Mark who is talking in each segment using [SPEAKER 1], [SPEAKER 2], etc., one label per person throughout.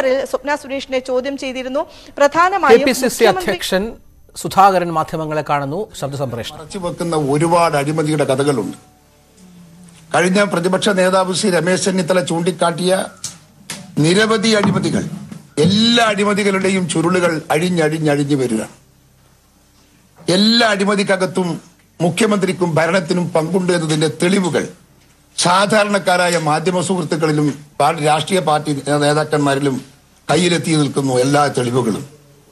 [SPEAKER 1] ഡിസംബറിൽ സ്വപ്ന സുരേഷിനെ ചോദ്യം ചെയ്തിരുന്നു
[SPEAKER 2] കെ
[SPEAKER 1] പ്രധാനമായും
[SPEAKER 2] പി സി സി
[SPEAKER 1] മുഖ്യമന്ത്രി-
[SPEAKER 2] അധ്യക്ഷൻ സുധാകരൻ മാധ്യമങ്ങളെ കാണുന്നു ശബ്ദ സംപ്രേഷണം
[SPEAKER 3] മറച്ചുവെക്കുന്ന ഒരുപാട് അഴിമതിയുടെ കഥകളുണ്ട് കഴിഞ്ഞ പ്രതിപക്ഷ നേതാവ് ശ്രീ രമേശ് ചെന്നിത്തല ചൂണ്ടിക്കാട്ടിയ നിരവധി അഴിമതികൾ എല്ലാ അഴിമതികളുടെയും ചുരുളുകൾ അഴിഞ്ഞഴിഞ്ഞഴിഞ്ഞു വരിക എല്ലാ അഴിമതിക്കകത്തും മുഖ്യമന്ത്രിക്കും ഭരണത്തിനും പങ്കുണ്ട് എന്നതിന്റെ തെളിവുകൾ സാധാരണക്കാരായ മാധ്യമ സുഹൃത്തുക്കളിലും പാ- രാഷ്ട്രീയ പാർട്ടി നേതാക്കന്മാരിലും കയ്യിലെത്തി നിൽക്കുന്നു എല്ലാ തെളിവുകളും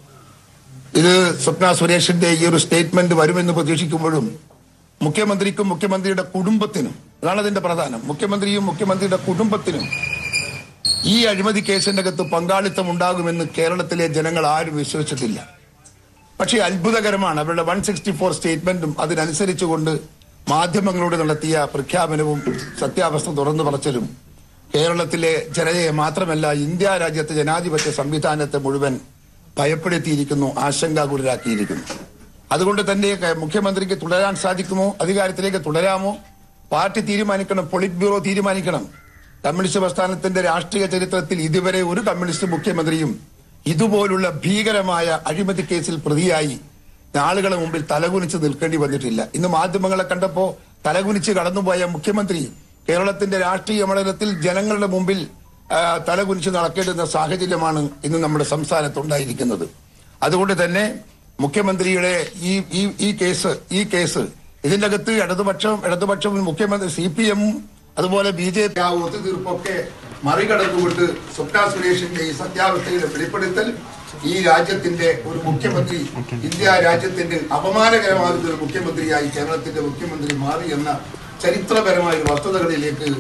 [SPEAKER 3] ഇത് സ്വപ്ന സുരേഷിന്റെ ഈ ഒരു സ്റ്റേറ്റ്മെന്റ് വരുമെന്ന് പ്രതീക്ഷിക്കുമ്പോഴും മുഖ്യമന്ത്രിക്കും മുഖ്യമന്ത്രിയുടെ കുടുംബത്തിനും അതാണ് അതിന്റെ പ്രധാനം മുഖ്യമന്ത്രിയും മുഖ്യമന്ത്രിയുടെ കുടുംബത്തിനും ഈ അഴിമതി കേസിന്റെ അകത്ത് പങ്കാളിത്തം ഉണ്ടാകുമെന്ന് കേരളത്തിലെ ജനങ്ങൾ ആരും വിശ്വസിച്ചിട്ടില്ല പക്ഷേ അത്ഭുതകരമാണ് അവരുടെ വൺ സിക്സ്റ്റി ഫോർ സ്റ്റേറ്റ്മെന്റും അതിനനുസരിച്ചുകൊണ്ട് മാധ്യമങ്ങളോട് നടത്തിയ പ്രഖ്യാപനവും സത്യാവസ്ഥ തുറന്നു പറച്ചലും കേരളത്തിലെ ജനതയെ മാത്രമല്ല ഇന്ത്യ രാജ്യത്തെ ജനാധിപത്യ സംവിധാനത്തെ മുഴുവൻ ഭയപ്പെടുത്തിയിരിക്കുന്നു ആശങ്കാകുലരാക്കിയിരിക്കുന്നു അതുകൊണ്ട് തന്നെ ക- മുഖ്യമന്ത്രിക്ക് തുടരാൻ സാധിക്കുമോ അധികാരത്തിലേക്ക് തുടരാമോ പാർട്ടി തീരുമാനിക്കണം പൊളിറ്റ് ബ്യൂറോ തീരുമാനിക്കണം കമ്മ്യൂണിസ്റ്റ് പ്രസ്ഥാനത്തിന്റെ രാഷ്ട്രീയ ചരിത്രത്തിൽ ഇതുവരെ ഒരു കമ്മ്യൂണിസ്റ്റ് മുഖ്യമന്ത്രിയും ഇതുപോലുള്ള ഭീകരമായ അഴിമതി കേസിൽ പ്രതിയായി ആളുകളെ മുമ്പിൽ തലകുനിച്ച് നിൽക്കേണ്ടി വന്നിട്ടില്ല ഇന്ന് മാധ്യമങ്ങളെ കണ്ടപ്പോ തലകുനിച്ച് കടന്നുപോയ മുഖ്യമന്ത്രി കേരളത്തിന്റെ രാഷ്ട്രീയ മണ്ഡലത്തിൽ ജനങ്ങളുടെ മുമ്പിൽ ആ, തലകുനിച്ച് നടക്കേണ്ടുന്ന സാഹചര്യമാണ് ഇന്ന് നമ്മുടെ സംസ്ഥാനത്തുണ്ടായിരിക്കുന്നത് അതുകൊണ്ട് തന്നെ മുഖ്യമന്ത്രിയുടെ ഈ ഈ ഈ കേസ് ഈ കേസ് ഇതിന്റെ അകത്ത് ഇടതുപക്ഷം ഇടതുപക്ഷവും മുഖ്യമന്ത്രി സി പി എമ്മും അതുപോലെ ബി ജെ പി ആ ഒത്തുതീർപ്പൊക്കെ മറികടന്നുകൊണ്ട് സ്വപ്ന സുരേഷിന്റെ ഈ സത്യാവസ്ഥയുടെ വെളിപ്പെടുത്തൽ ഈ രാജ്യത്തിന്റെ ഒരു മുഖ്യമന്ത്രി ഇന്ത്യ രാജ്യത്തിന്റെ അപമാനകരമാകുന്ന ഒരു മുഖ്യമന്ത്രിയായി കേരളത്തിന്റെ മുഖ്യമന്ത്രി മാറി എന്ന ചരിത്രപരമായ വസ്തുതകളിലേക്ക്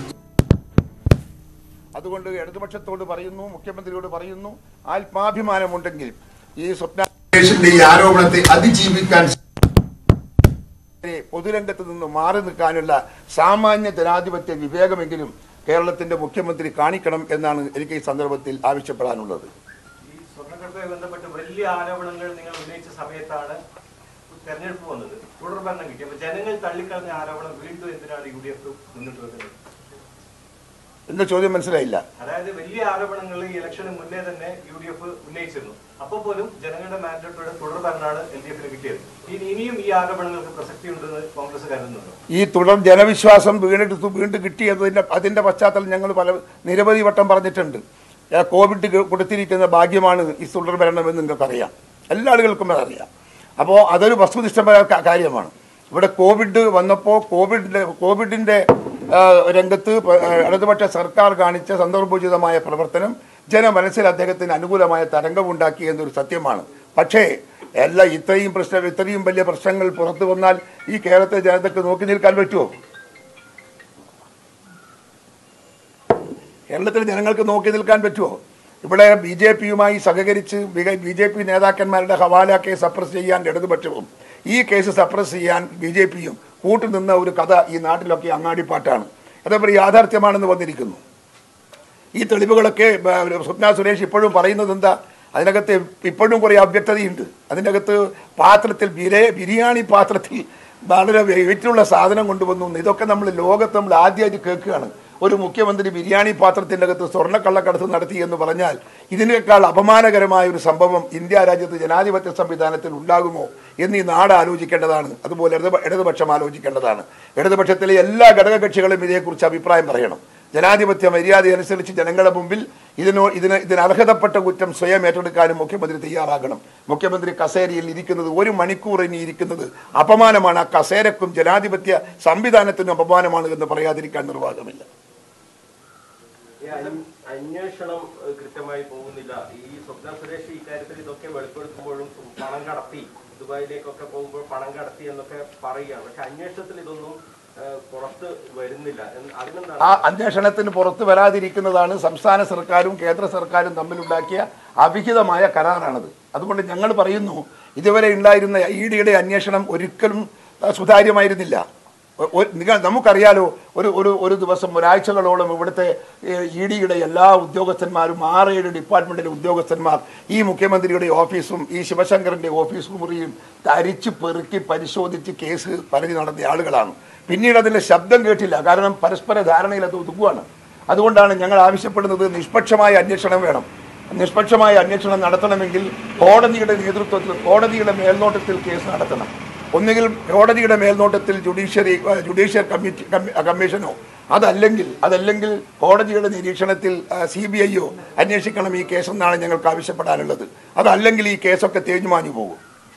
[SPEAKER 3] അതുകൊണ്ട് ഇടതുപക്ഷത്തോട് പറയുന്നു മുഖ്യമന്ത്രിയോട് പറയുന്നു ആത്മാഭിമാനമുണ്ടെങ്കിൽ ഈ സ്വപ്ന സുരേഷിന്റെ ഈ ആരോപണത്തെ അതിജീവിക്കാൻ പൊതുരംഗത്ത് നിന്ന് മാറി നിൽക്കാനുള്ള സാമാന്യ ജനാധിപത്യ വിവേകമെങ്കിലും കേരളത്തിന്റെ മുഖ്യമന്ത്രി കാണിക്കണം എന്നാണ് എനിക്ക് ഈ സന്ദർഭത്തിൽ ആവശ്യപ്പെടാനുള്ളത്
[SPEAKER 4] ഈ സ്വർണ്ണക്കടത്തുമായി ബന്ധപ്പെട്ട് വലിയ ആരോപണങ്ങൾ നിങ്ങൾ ഉന്നയിച്ച സമയത്താണ് തെരഞ്ഞെടുപ്പ് വന്നത് തുടർഭരണം കിട്ടി അപ്പൊ ജനങ്ങൾ തള്ളിക്കളഞ്ഞ ആരോപണം വീണ്ടും എന്തിനാണ് യു ഡി എഫ് മുന്നോട്ട് വെക്കുന്നത്
[SPEAKER 3] എന്റെ ചോദ്യം മനസ്സിലായില്ല
[SPEAKER 4] അതായത് വലിയ ആരോപണങ്ങൾ ഈ ഇലക്ഷന് മുന്നേ തന്നെ യു ഡി എഫ് ഉന്നയിച്ചിരുന്നു അപ്പോൾ പോലും ജനങ്ങളുടെ മാൻഡേറ്റോടെ തുടർഭരണമാണ് എൽ ഡി എഫിന് കിട്ടിയത് ഇനി ഇനിയും ഈ ആരോപണങ്ങൾക്ക് പ്രസക്തി ഉണ്ടെന്ന് കോൺഗ്രസ് കരുതുന്നുണ്ടോ
[SPEAKER 3] ഈ തുടർ ജനവിശ്വാസം വീണ്ടെടുത്ത് വീണ്ടും കിട്ടിയതിന്റെ അതിന്റെ പശ്ചാത്തലം ഞങ്ങൾ പല നിരവധി വട്ടം പറഞ്ഞിട്ടുണ്ട് ആ കോവിഡ് ക- കൊടുത്തിരിക്കുന്ന ഭാഗ്യമാണ് ഈ തുടർ ഭരണമെന്ന് നിങ്ങൾക്കറിയാം എല്ലാ ആളുകൾക്കും അതറിയാം അപ്പോൾ അതൊരു വസ്തുനിഷ്ഠമായ ക- കാര്യമാണ് ഇവിടെ കോവിഡ് വന്നപ്പോൾ കോവിഡിന്റെ കോവിഡിന്റെ ആ, രംഗത്ത് പ- ആ, ഇടതുപക്ഷ സർക്കാർ കാണിച്ച സന്ദർഭോചിതമായ പ്രവർത്തനം ജനമനസ്സിൽ അദ്ദേഹത്തിന് അനുകൂലമായ തരംഗമുണ്ടാക്കി എന്നൊരു സത്യമാണ് പക്ഷേ എല്ലാ ഇത്രയും പ്രശ്നം ഇത്രയും വലിയ പ്രശ്നങ്ങൾ പുറത്തു വന്നാൽ ഈ കേരളത്തെ ജനതയ്ക്ക് നോക്കി നിൽക്കാൻ പറ്റുമോ കേരളത്തിലെ ജനങ്ങൾക്ക് നോക്കി നിൽക്കാൻ പറ്റുമോ ഇവിടെ ബി ജെ പിയുമായി സഹകരിച്ച് ബി ജെ പി നേതാക്കന്മാരുടെ ഹവാല കേസ് സപ്രസ് ചെയ്യാൻ ഇടതുപക്ഷവും ഈ കേസ് സപ്രസ് ചെയ്യാൻ ബി ജെ പിയും കൂട്ടുനിന്ന ഒരു കഥ ഈ നാട്ടിലൊക്കെ അങ്ങാടിപ്പാട്ടാണ് അതേപോലെ യാഥാർത്ഥ്യമാണെന്ന് വന്നിരിക്കുന്നു ഈ തെളിവുകളൊക്കെ ബ- സ്വപ്ന സുരേഷ് ഇപ്പോഴും പറയുന്നത് എന്താ അതിനകത്ത് ഇപ്പോഴും കുറേ അവ്യക്തതയുണ്ട് അതിൻ്റെ അകത്ത് പാത്രത്തിൽ ബിരേ ബിരിയാണി പാത്രത്തിൽ വളരെ വെയിറ്റുള്ള സാധനം കൊണ്ടുവന്നു എന്ന് ഇതൊക്കെ നമ്മൾ ലോകത്ത് നമ്മൾ ആദ്യമായിട്ട് കേൾക്കുകയാണ് ഒരു മുഖ്യമന്ത്രി ബിരിയാണി പാത്രത്തിൻ്റെ അകത്ത് സ്വർണ്ണക്കള്ളക്കടത്ത് നടത്തി എന്ന് പറഞ്ഞാൽ ഇതിനേക്കാൾ അപമാനകരമായ ഒരു സംഭവം ഇന്ത്യ രാജ്യത്ത് ജനാധിപത്യ സംവിധാനത്തിൽ ഉണ്ടാകുമോ എന്ന് ഈ നാട് ആലോചിക്കേണ്ടതാണ് അതുപോലെ ഇടതുപ- ഇടതുപക്ഷം ആലോചിക്കേണ്ടതാണ് ഇടതുപക്ഷത്തിലെ എല്ലാ ഘടകകക്ഷികളും ഇതേക്കുറിച്ച് അഭിപ്രായം പറയണം ജനാധിപത്യ മര്യാദ അനുസരിച്ച് ജനങ്ങളുടെ മുമ്പിൽ ഇതിനോ ഇതിന് ഇതിന് അർഹതപ്പെട്ട കുറ്റം സ്വയം ഏറ്റെടുക്കാനും മുഖ്യമന്ത്രി തയ്യാറാകണം മുഖ്യമന്ത്രി കസേരയിൽ ഇരിക്കുന്നത് ഒരു മണിക്കൂർ ഇനി ഇരിക്കുന്നത് അപമാനമാണ് ആ കസേരക്കും ജനാധിപത്യ സംവിധാനത്തിനും അപമാനമാണ് എന്ന് പറയാതിരിക്കാൻ നിർവാഹമില്ല
[SPEAKER 5] ഈ അന്വ- അന്വേഷണം ഏഹ്, കൃത്യമായി പോകുന്നില്ല ഈ സ്വപ്ന സുരേഷ് ഇക്കാര്യത്തിൽ ഇതൊക്കെ വെളിപ്പെടുത്തുമ്പോഴും പണം കടത്തി ദുബായിലേക്കൊക്കെ പോകുമ്പോൾ പണം കടത്തി എന്നൊക്കെ പറയുകയാണ് പക്ഷെ അന്വേഷണത്തിൽ ഇതൊന്നും ഏഹ്, പുറത്ത് വരുന്നില്ല എന്ന് അതിനെന്താണ്
[SPEAKER 3] ആ അന്വേഷണത്തിന് പുറത്തു വരാതിരിക്കുന്നതാണ് സംസ്ഥാന സർക്കാരും കേന്ദ്ര സർക്കാരും തമ്മിലുണ്ടാക്കിയ അവിഹിതമായ കരാറാണത് അതുകൊണ്ട് ഞങ്ങൾ പറയുന്നു ഇതുവരെ ഉണ്ടായിരുന്ന ഇ ഡിയുടെ അന്വേഷണം ഒരിക്കലും ആ, സുതാര്യമായിരുന്നില്ല ഒ- ഒ- നിങ്ങൾ നമുക്കറിയാലോ ഒരു ഒരു ഒരു ദിവസം ഒരാഴ്ചകളോളം ഇവിടുത്തെ ഇ ഡിയുടെ എല്ലാ ഉദ്യോഗസ്ഥന്മാരും ആറ് ഏഴ് ഡിപ്പാർട്ട്മെന്റിലെ ഉദ്യോഗസ്ഥന്മാർ ഈ മുഖ്യമന്ത്രിയുടെ ഓഫീസും ഈ ശിവശങ്കറിന്റെ ഓഫീസ് മുറിയും തരിച്ച് പെറുക്കി പരിശോധിച്ച് കേസ് പറഞ്ഞ് നടത്തിയ ആളുകളാണ് പിന്നീട് അതിന്റെ ശബ്ദം കേട്ടില്ല കാരണം പരസ്പര ധാരണയിൽ അത് ഒതുക്കുവാണ് അതുകൊണ്ടാണ് ഞങ്ങൾ ആവശ്യപ്പെടുന്നത് നിഷ്പക്ഷമായ അന്വേഷണം വേണം നിഷ്പക്ഷമായ അന്വേഷണം നടത്തണമെങ്കിൽ കോടതിയുടെ നേതൃത്വത്തിൽ കോടതിയുടെ മേൽനോട്ടത്തിൽ കേസ് നടത്തണം ഒന്നുകിൽ കോടതിയുടെ മേൽനോട്ടത്തിൽ ജുഡീഷ്യറി ജുഡീഷ്യൽ കമ്മിറ്റി കമ്മി- കമ്മീഷനോ അതല്ലെങ്കിൽ അതല്ലെങ്കിൽ കോടതിയുടെ നിരീക്ഷണത്തിൽ സി ബി ഐയോ അന്വേഷിക്കണം ഈ കേസെന്നാണ് ഞങ്ങൾക്ക് ആവശ്യപ്പെടാനുള്ളത് അതല്ലെങ്കിൽ ഈ കേസൊക്കെ തേഞ്ഞുമാഞ്ഞു പോകും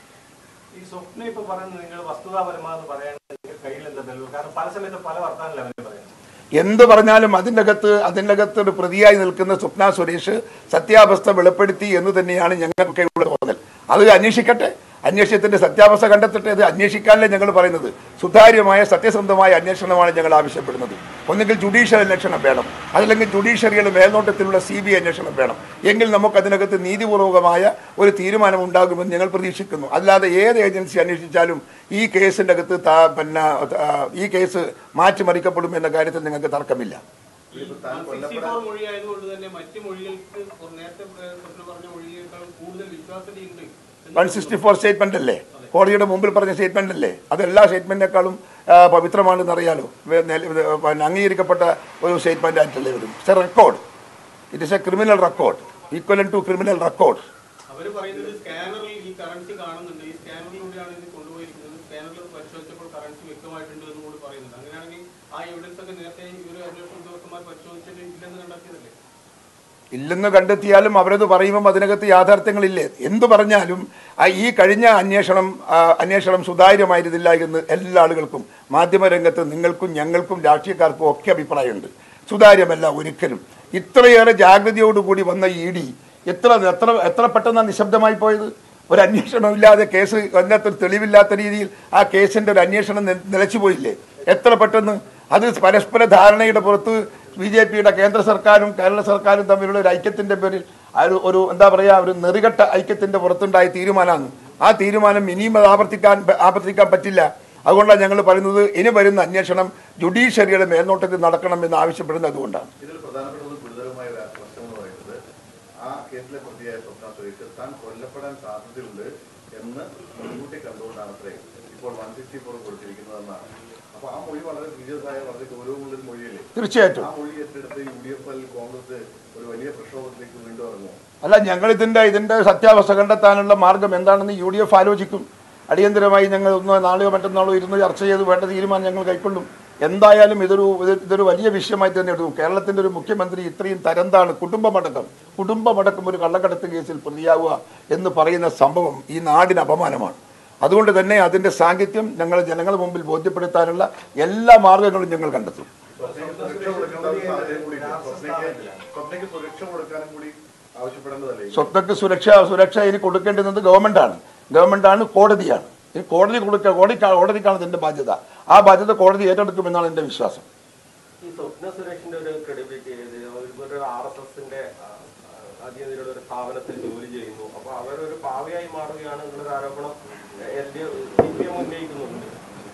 [SPEAKER 4] ഈ സ്വപ്ന ഇപ്പൊ പറയുന്നത് നിങ്ങൾ വസ്തുതാപരമാണെന്ന് പറയാൻ നിങ്ങൾക്ക് കയ്യിൽ എന്താ തെളിവ് കാരണം പല സമയത്ത് പല വർത്താനല്ല അവർ പറയുന്നത്
[SPEAKER 3] എന്ത് പറഞ്ഞാലും അതിൻ്റെ അകത്ത് അതിൻ്റെ അകത്ത് ഒരു പ്രതിയായി നിൽക്കുന്ന സ്വപ്ന സുരേഷ് സത്യാവസ്ഥ വെളിപ്പെടുത്തി എന്ന് തന്നെയാണ് ഞങ്ങൾക്കൊക്കെയുള്ള തോന്നൽ അത് അന്വേഷിക്കട്ടെ അന്വേഷണത്തിന്റെ സത്യാവസ്ഥ കണ്ടെത്തട്ടെ അത് അന്വേഷിക്കാനല്ലേ ഞങ്ങൾ പറയുന്നത് സുതാര്യമായ സത്യസന്ധമായ അന്വേഷണമാണ് ഞങ്ങൾ ആവശ്യപ്പെടുന്നത് ഒന്നുകിൽ ജുഡീഷ്യൽ അന്വേഷണം വേണം അതല്ലെങ്കിൽ ജുഡീഷ്യറിയുടെ മേൽനോട്ടത്തിലുള്ള സി ബി അന്വേഷണം വേണം എങ്കിൽ നമുക്ക് അതിനകത്ത് നീതിപൂർവകമായ ഒരു തീരുമാനം ഉണ്ടാകുമെന്ന് ഞങ്ങൾ പ്രതീക്ഷിക്കുന്നു അല്ലാതെ ഏത് ഏജൻസി അന്വേഷിച്ചാലും ഈ കേസിൻ്റെ അകത്ത് താ- പിന്നെ ആ, ഈ കേസ് മാറ്റിമറിക്കപ്പെടും എന്ന കാര്യത്തിൽ നിങ്ങൾക്ക് തർക്കമില്ല
[SPEAKER 6] സിക്സ്റ്റി ഫോർ മൊഴിയായതുകൊണ്ട് തന്നെ മറ്റു മൊഴികൾക്ക് നേരത്തെ സ്വപ്ന പറഞ്ഞ മൊഴിയേക്കാൾ കൂടുതൽ വിശ്വാസ്യതയുണ്ട് എന്ന്
[SPEAKER 3] വൺ സിക്സ്റ്റി ഫോർ സ്റ്റേറ്റ്മെന്റ് അല്ലേ കോടതിയുടെ മുമ്പിൽ പറഞ്ഞ സ്റ്റേറ്റ്മെന്റ് അല്ലേ അത് എല്ലാ സ്റ്റേറ്റ്മെന്റിനേക്കാളും ആ, പവിത്രമാണെന്ന് അറിയാലോ വേ- നെല- ഇത് പിന്നെ അംഗീകരിക്കപ്പെട്ട ഒരു സ്റ്റേറ്റ്മെന്റ് ആയിട്ടല്ലേ വരും it's a record it is a criminal record equivalent to criminal record
[SPEAKER 6] അവര് പറയുന്നത് സ്കാനറിൽ ഈ കറൻസി കാണുന്നുണ്ട് ഈ സ്കാനറിലൂടെയാണ് ഇത് കൊണ്ടുപോയിരിക്കുന്നത് സ്കാനറിൽ പരിശോധിച്ചപ്പോൾ കറൻസി വ്യക്തമായിട്ടുണ്ട് എന്ന് കൂടി പറയുന്നുണ്ട് അങ്ങനെയാണെങ്കിൽ ആ എവിഡൻസ് ഒക്കെ നേരത്തെ ഇവർ അന്വേഷണ ഉദ്യോഗസ്ഥന്മാർ പരിശോധിച്ചിട്ട് ഇല്ലെന്ന് കണ്ടെത്തിയതല്ലേ
[SPEAKER 3] ഇല്ലെന്ന് കണ്ടെത്തിയാലും അവരത് പറയുമ്പം അതിനകത്ത് യാഥാർത്ഥ്യങ്ങളില്ലേ എന്തു പറഞ്ഞാലും ആ ഈ കഴിഞ്ഞ അന്വേഷണം ആ, അന്വേഷണം സുതാര്യമായിരുന്നില്ല എന്ന് എല്ലാ ആളുകൾക്കും മാധ്യമരംഗത്ത് നിങ്ങൾക്കും ഞങ്ങൾക്കും രാഷ്ട്രീയക്കാർക്കും ഒക്കെ അഭിപ്രായമുണ്ട് സുതാര്യമല്ല ഒരിക്കലും ഇത്രയേറെ ജാഗ്രതയോടുകൂടി വന്ന ഇ ഡി എത്ര എത്ര എത്ര പെട്ടെന്നാണ് നിശബ്ദമായി പോയത് ഒരു അന്വേഷണമില്ലാതെ കേസ് അതിനകത്ത് ഒരു തെളിവില്ലാത്ത രീതിയിൽ ആ കേസിന്റെ ഒരു അന്വേഷണം നി- നിലച്ചുപോയില്ലേ എത്ര പെട്ടെന്ന് അത് പരസ്പര ധാരണയുടെ പുറത്ത് ബി ജെ പിയുടെ കേന്ദ്ര സർക്കാരും കേരള സർക്കാരും തമ്മിലുള്ള ഒരു ഐക്യത്തിന്റെ പേരിൽ ആ ഒരു ഒരു എന്താ പറയുക ഒരു നെറികെട്ട ഐക്യത്തിന്റെ പുറത്തുണ്ടായ തീരുമാനമാണ് ആ തീരുമാനം ഇനിയും അത് ആവർത്തിക്കാൻ ആവർത്തിക്കാൻ പറ്റില്ല അതുകൊണ്ടാണ് ഞങ്ങൾ പറയുന്നത് ഇനി വരുന്ന അന്വേഷണം ജുഡീഷ്യറിയുടെ മേൽനോട്ടത്തിൽ നടക്കണമെന്ന് ആവശ്യപ്പെടുന്നത് അതുകൊണ്ടാണ്
[SPEAKER 7] ഇതിൽ പ്രധാനപ്പെട്ട ഒരു ഗുരുതരമായ ഒരു പ്രശ്നം എന്ന് പറയുന്നത് ആ കേസിലെ പ്രതിയായ സ്വപ്ന സുരേഷ് താൻ കൊല്ലപ്പെടാൻ സാധ്യതയുണ്ട് എന്ന് മുൻകൂട്ടി കണ്ടുകൊണ്ടാണ് അത്രേ ഇപ്പോൾ വൺ സിക്സ്റ്റി ഫോർ കൊടുത്തിരിക്കുന്നതെന്നാണ് അപ്പൊ ആ മൊഴി വളരെ സീരിയസ് ആയ വളരെ ഗൗരവമുള്ള ഒരു മൊഴിയല്ലേ
[SPEAKER 3] തീർച്ചയായിട്ടും
[SPEAKER 7] ആ മൊഴി ഏറ്റെടുത്ത് യു ഡി എഫ് കോൺഗ്രസ് ഒരു വലിയ പ്രക്ഷോഭത്തിലേക്ക് വീണ്ടും ഇറങ്ങുമോ
[SPEAKER 3] അല്ല ഞങ്ങൾ ഇതിന്റെ ഇതിന്റെ സത്യാവസ്ഥ കണ്ടെത്താനുള്ള മാർഗം എന്താണെന്ന് യു ഡി എഫ് ആലോചിക്കും അടിയന്തരമായി ഞങ്ങൾ ഒന്ന് നാളെയോ മറ്റന്നാളോ ഇരുന്ന് ചർച്ച ചെയ്ത് വേണ്ട തീരുമാനം ഞങ്ങൾ കൈക്കൊള്ളും എന്തായാലും ഇതൊരു ഇത് ഇതൊരു വലിയ വിഷയമായി തന്നെ എടുക്കും കേരളത്തിന്റെ ഒരു മുഖ്യമന്ത്രി ഇത്രയും തരംതാണ് കുടുംബമടക്കം കുടുംബമടക്കം ഒരു കള്ളക്കടത്ത് കേസിൽ പ്രതിയാവുക എന്ന് പറയുന്ന സംഭവം ഈ നാടിന് അപമാനമാണ് അതുകൊണ്ട് തന്നെ അതിന്റെ സാഹിത്യം ഞങ്ങൾ ജനങ്ങളുടെ മുമ്പിൽ ബോധ്യപ്പെടുത്താനുള്ള എല്ലാ മാർഗങ്ങളും ഞങ്ങൾ കണ്ടെത്തും
[SPEAKER 7] സ്വപ്നയ്ക്ക് സുരക്ഷ കൊടുക്കേണ്ട ഒരു സാഹചര്യം കൂടി ഉണ്ട്. സ്വപ്നയ്ക്ക് സ്വപ്നയ്ക്ക് സുരക്ഷ കൊടുക്കാനും കൂടി ആവശ്യപ്പെടേണ്ടതല്ലേ
[SPEAKER 3] സ്വപ്നക്ക് സുരക്ഷ സുരക്ഷ ഇനി കൊടുക്കേണ്ടുന്നത് ഗവൺമെന്റാണ് ഗവൺമെന്റാണ് കോടതിയാണ് ഇനി കോടതി കൊടുക്കുക കോടതി കോടതിക്കാണ് ഇതിന്റെ ബാധ്യത ആ ബാധ്യത കോടതി ഏറ്റെടുക്കുമെന്നാണ് എന്റെ വിശ്വാസം
[SPEAKER 5] ഈ സ്വപ്ന സുരേഷിന്റെ ഒരു ക്രെഡിബിലിറ്റി ഒരു ആർ എസ് എസിന്റെ അധീനതയിലുള്ള ഒരു സ്ഥാപനത്തിൽ ജോലി ചെയ്യുന്നു അപ്പൊ അവരൊരു പാവയായി മാറുകയാണ് എന്നുള്ളൊരു ആരോപണം L D C P M ഉന്നയിക്കുന്നുണ്ട്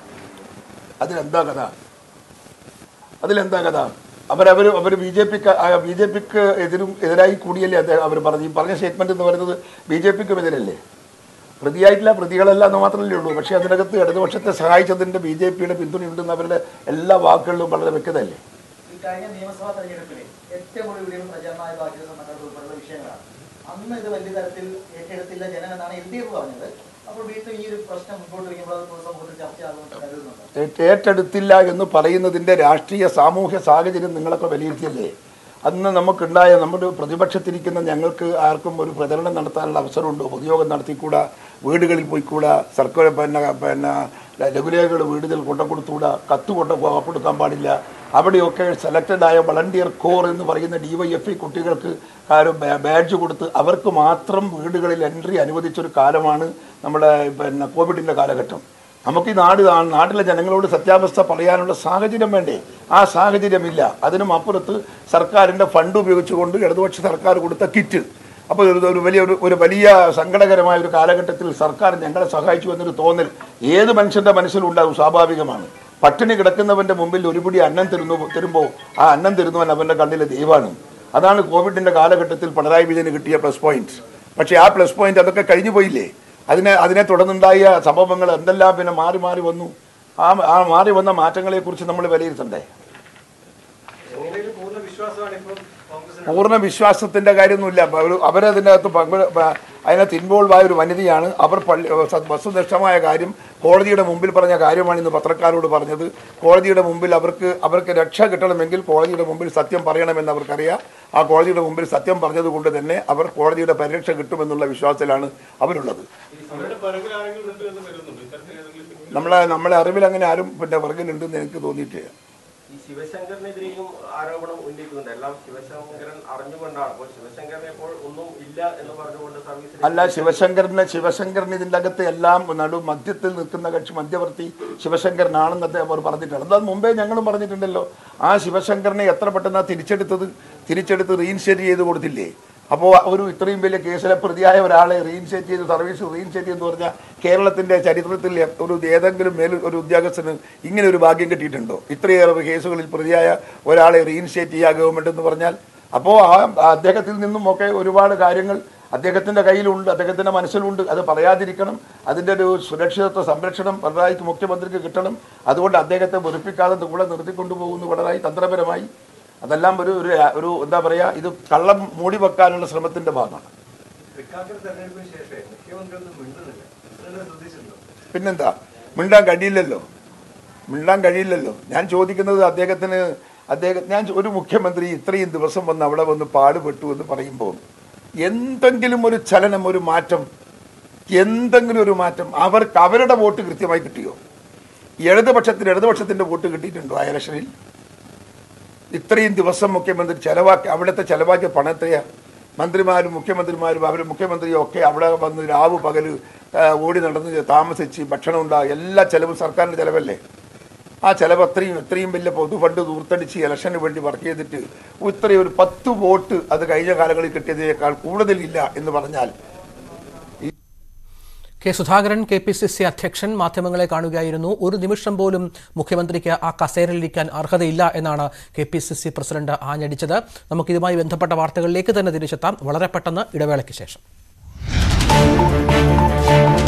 [SPEAKER 3] അതിലെന്താ കഥ അതിലെന്താ കഥ അവരവർ അവർ ബി ജെ പിക്ക് ബി ജെ പിക്ക് എതിരും എതിരായി കൂടിയല്ലേ അദ്ദേഹം അവർ പറഞ്ഞു ഈ പറഞ്ഞ സ്റ്റേറ്റ്മെന്റ് എന്ന് പറയുന്നത് ബി ജെ പിക്കും എതിരല്ലേ പ്രതിയായിട്ടില്ല പ്രതികളല്ല എന്ന് മാത്രമല്ലേ ഉള്ളൂ പക്ഷേ അതിനകത്ത് ഇടതുപക്ഷത്തെ സഹായിച്ചതിന്റെ ബി ജെ പിയുടെ പിന്തുണയുണ്ടെന്ന് അവരുടെ എല്ലാ വാക്കുകളിലും വളരെ വ്യക്തതയല്ലേ
[SPEAKER 8] ഈ കഴിഞ്ഞ നിയമസഭാ തെരഞ്ഞെടുപ്പിൽ ഏറ്റവും കൂടുതൽ ഇവിടെയും പ്രചാരണമായ ബാധ്യത സംബന്ധമായിട്ട് ഉൾപ്പെടുന്ന വിഷയങ്ങളാണ് അന്ന് ഇത് വലിയ തരത്തിൽ ഏറ്റെടുത്തില്ല ജനം എന്നാണ് എൽ ഡി എഫ് പറഞ്ഞത് അപ്പോൾ വീണ്ടും ഈ ഒരു പ്രശ്നം മുമ്പോട്ട് വയ്ക്കുമ്പോൾ അത് പൊതുസമൂഹത്തിൽ ചർച്ചയാകുമെന്ന് കരുതുന്നുണ്ട്
[SPEAKER 3] ഏറ്റ് ഏറ്റെടുത്തില്ല എന്ന് പറയുന്നതിൻ്റെ രാഷ്ട്രീയ സാമൂഹ്യ സാഹചര്യം നിങ്ങളൊക്കെ വിലയിരുത്തിയല്ലേ അന്ന് നമുക്കുണ്ടായ നമ്മുടെ പ്രതിപക്ഷത്തിരിക്കുന്ന ഞങ്ങൾക്ക് ആർക്കും ഒരു പ്രചരണം നടത്താനുള്ള അവസരമുണ്ടോ പൊതുയോഗം നടത്തിക്കൂടാ വീടുകളിൽ പോയിക്കൂടാ സർക്കാർ പിന്നെ പിന്നെ ലഘുലേഖകൾ വീടുകളിൽ കൊണ്ടു കൊടുത്തുകൂടാ കത്ത് കൊണ്ട് പോ- കൊടുക്കാൻ പാടില്ല അവിടെയൊക്കെ സെലക്റ്റഡ് ആയ വളണ്ടിയർ കോർ എന്ന് പറയുന്ന ഡി വൈ എഫ് ഐ കുട്ടികൾക്ക് ഒരു ബാഡ്ജ് കൊടുത്ത് അവർക്ക് മാത്രം വീടുകളിൽ എൻട്രി അനുവദിച്ചൊരു കാലമാണ് നമ്മുടെ പിന്നെ കോവിഡിൻ്റെ കാലഘട്ടം നമുക്ക് ഈ നാട് ആ നാട്ടിലെ ജനങ്ങളോട് സത്യാവസ്ഥ പറയാനുള്ള സാഹചര്യം വേണ്ടേ ആ സാഹചര്യമില്ല അതിനും അപ്പുറത്ത് സർക്കാരിൻ്റെ ഫണ്ട് ഉപയോഗിച്ചുകൊണ്ട് ഇടതുപക്ഷ സർക്കാർ കൊടുത്ത കിറ്റ് അപ്പോൾ ഒരു ഒരു വലിയ ഒരു ഒരു വലിയ സങ്കടകരമായ ഒരു കാലഘട്ടത്തിൽ സർക്കാർ ഞങ്ങളെ സഹായിച്ചു എന്നൊരു തോന്നൽ ഏത് മനുഷ്യൻ്റെ മനസ്സിലുണ്ടാകും സ്വാഭാവികമാണ് പട്ടിണി കിടക്കുന്നവൻ്റെ മുമ്പിൽ ഒരു പിടി അന്നം തരുന്നു തരുമ്പോൾ ആ അന്നം തരുന്നവൻ അവൻ്റെ കണ്ണിലെ ദൈവമാണ് അതാണ് കോവിഡിൻ്റെ കാലഘട്ടത്തിൽ പിണറായി വിജയന് കിട്ടിയ പ്ലസ് പോയിന്റ് പക്ഷേ ആ പ്ലസ് പോയിന്റ് അതൊക്കെ കഴിഞ്ഞു പോയില്ലേ അതിനെ അതിനെ തുടർന്നുണ്ടായ സംഭവങ്ങൾ എന്തെല്ലാം പിന്നെ മാറി മാറി വന്നു ആ ആ മാറി വന്ന മാറ്റങ്ങളെക്കുറിച്ച് നമ്മൾ വിലയിരുത്തണ്ടേ
[SPEAKER 4] എങ്ങനെയും പൂർണ്ണ വിശ്വാസമാണ് ഇപ്പം കോൺഗ്രസിന്
[SPEAKER 3] പൂർണ്ണ വിശ്വാസത്തിന്റെ കാര്യമൊന്നുമില്ല അവർ- അവരതിൻ്റെ അകത്ത് പങ്ക് പ- അതിനകത്ത് ഇൻവോൾവ് ആയ ഒരു വനിതയാണ് അവർ പള്ളി സ- വസ്തുനിഷ്ഠമായ കാര്യം കോടതിയുടെ മുമ്പിൽ പറഞ്ഞ കാര്യമാണ് ഇന്ന് പത്രക്കാരോട് പറഞ്ഞത് കോടതിയുടെ മുമ്പിൽ അവർക്ക് അവർക്ക് രക്ഷ കിട്ടണമെങ്കിൽ കോടതിയുടെ മുമ്പിൽ സത്യം പറയണമെന്ന് അവർക്കറിയാം ആ കോടതിയുടെ മുമ്പിൽ സത്യം പറഞ്ഞതുകൊണ്ട് തന്നെ അവർ കോടതിയുടെ പരിരക്ഷ കിട്ടുമെന്നുള്ള വിശ്വാസത്തിലാണ് അവരുള്ളത്
[SPEAKER 6] അവരുടെ പിറകിൽ ആരെങ്കിലും ഉണ്ട് എന്ന് കരുതുന്നുണ്ട് ഇത്തരത്തിൽ ഏതെങ്കിലും
[SPEAKER 3] നമ്മളെ നമ്മളെ അറിവിൽ അങ്ങനെ ആരും പിന്നെ പുറകിലുണ്ടെന്ന് എനിക്ക് തോന്നിയിട്ടില്ല
[SPEAKER 5] ഈ ശിവശങ്കറിനെതിരെയും ആരോപണം ഉന്നയിക്കുന്നുണ്ട് എല്ലാം ശിവശങ്കരൻ അറിഞ്ഞുകൊണ്ടാണ് അപ്പോൾ ശിവശങ്കരനെ ഇപ്പോൾ ഒന്നും ഇല്ല എന്ന് പറഞ്ഞുകൊണ്ട് സർവീസിൽ
[SPEAKER 3] അല്ല ശിവശങ്കരന് ശിവശങ്കരൻ ഇതിൻ്റെ അകത്ത് എല്ലാം നടു മധ്യത്തിൽ നിൽക്കുന്ന കക്ഷി മധ്യവർത്തി ശിവശങ്കരനാണെന്ന് അദ്ദേഹം അവർ പറഞ്ഞിട്ടുണ്ട് അത് മുമ്പേ ഞങ്ങളും പറഞ്ഞിട്ടുണ്ടല്ലോ ആ ശിവശങ്കരനെ എത്ര പെട്ടെന്നാ തിരിച്ചെടുത്തത് തിരിച്ചെടുത്ത് റീഇൻസ്റ്റേറ്റ് ചെയ്ത് കൊടുത്തില്ലേ അപ്പോൾ ഒരു ഇത്രയും വലിയ കേസിലെ പ്രതിയായ ഒരാളെ റീഇൻസ്റ്റേറ്റ് ചെയ്ത് സർവീസ് റീഇൻസ്റ്റേറ്റ് എന്ന് പറഞ്ഞാൽ കേരളത്തിന്റെ ചരിത്രത്തിൽ ഒരു ഏതെങ്കിലും മേൽ ഒരു ഉദ്യോഗസ്ഥന് ഇങ്ങനെ ഒരു ഭാഗ്യം കിട്ടിയിട്ടുണ്ടോ ഇത്രയേറെ കേസുകളിൽ പ്രതിയായ ഒരാളെ റീഇൻസ്റ്റേറ്റ് ചെയ്യുക ഗവൺമെന്റ് എന്ന് പറഞ്ഞാൽ അപ്പോൾ ആ ആ അദ്ദേഹത്തിൽ നിന്നും ഒക്കെ ഒരുപാട് കാര്യങ്ങൾ അദ്ദേഹത്തിന്റെ കയ്യിലുണ്ട് അദ്ദേഹത്തിന്റെ മനസ്സിലുണ്ട് അത് പറയാതിരിക്കണം അതിന്റെ ഒരു സുരക്ഷിതത്വ സംരക്ഷണം പിണറായിക്ക് മുഖ്യമന്ത്രിക്ക് കിട്ടണം അതുകൊണ്ട് അദ്ദേഹത്തെ വെറുപ്പിക്കാതെ കൂടെ നിർത്തിക്കൊണ്ടുപോകുന്നു പിണറായി തന്ത്രപരമായി അതെല്ലാം ഒരു ഒരു ഒരു എന്താ പറയാ ഇത് കള്ളം മൂടി വെക്കാനുള്ള ശ്രമത്തിന്റെ ഭാഗമാണ്
[SPEAKER 4] തൃക്കാക്കര തെരഞ്ഞെടുപ്പിന് ശേഷം മുഖ്യമന്ത്രി ഒന്നും മിണ്ടുന്നില്ല നിങ്ങൾ ശ്രദ്ധിച്ചിട്ടുണ്ടോ
[SPEAKER 3] പിന്നെന്താ മിണ്ടാൻ കഴിയില്ലല്ലോ മിണ്ടാൻ കഴിയില്ലല്ലോ ഞാൻ ചോദിക്കുന്നത് അദ്ദേഹത്തിന് അദ്ദേഹം ഞാൻ ചോ- ഒരു മുഖ്യമന്ത്രി ഇത്രയും ദിവസം വന്ന് അവിടെ വന്ന് പാടുപെട്ടു എന്ന് പറയുമ്പോൾ എന്തെങ്കിലും ഒരു ചലനം ഒരു മാറ്റം എന്തെങ്കിലും ഒരു മാറ്റം അവർക്ക് അവരുടെ വോട്ട് കൃത്യമായി കിട്ടിയോ ഇടതുപക്ഷത്തിന് ഇടതുപക്ഷത്തിന്റെ വോട്ട് കിട്ടിയിട്ടുണ്ടോ ആ ഇലക്ഷനിൽ ഇത്രയും ദിവസം മുഖ്യമന്ത്രി ചെലവാക്കി അവിടുത്തെ ചെലവാക്കിയ പണം എത്രയാ മന്ത്രിമാരും മുഖ്യമന്ത്രിമാരും അവർ മുഖ്യമന്ത്രിയും ഒക്കെ അവിടെ വന്ന് രാവ് പകല് ആ, ഓടി നടന്ന് താമസിച്ച് ഭക്ഷണം ഉണ്ടാകും എല്ലാ ചെലവും സർക്കാരിൻ്റെ ചെലവല്ലേ ആ ചെലവ് അത്രയും ഇത്രയും വലിയ പൊതു ഫണ്ട് ദൂർത്തടിച്ച് ഇലക്ഷന് വേണ്ടി വർക്ക് ചെയ്തിട്ട് ഇത്രയും ഒരു പത്ത് വോട്ട് അത് കഴിഞ്ഞ കാലങ്ങളിൽ കിട്ടിയതിനേക്കാൾ കൂടുതലില്ല എന്ന് പറഞ്ഞാൽ
[SPEAKER 2] K Sudhakaran K P C C അധ്യക്ഷൻ മാധ്യമങ്ങളെ കാണുകയായിരുന്നു ഒരു നിമിഷം പോലും മുഖ്യമന്ത്രിക്ക് ആ കസേരയിലിരിക്കാൻ അർഹതയില്ല എന്നാണ് K P C C president ആഞ്ഞടിച്ചത് നമുക്ക് ഇതുമായി ബന്ധപ്പെട്ട വാർത്തകളിലേക്ക് തന്നെ തിരിച്ചെത്താം വളരെ പെട്ടെന്ന് ഇടവേളയ്ക്ക് ശേഷം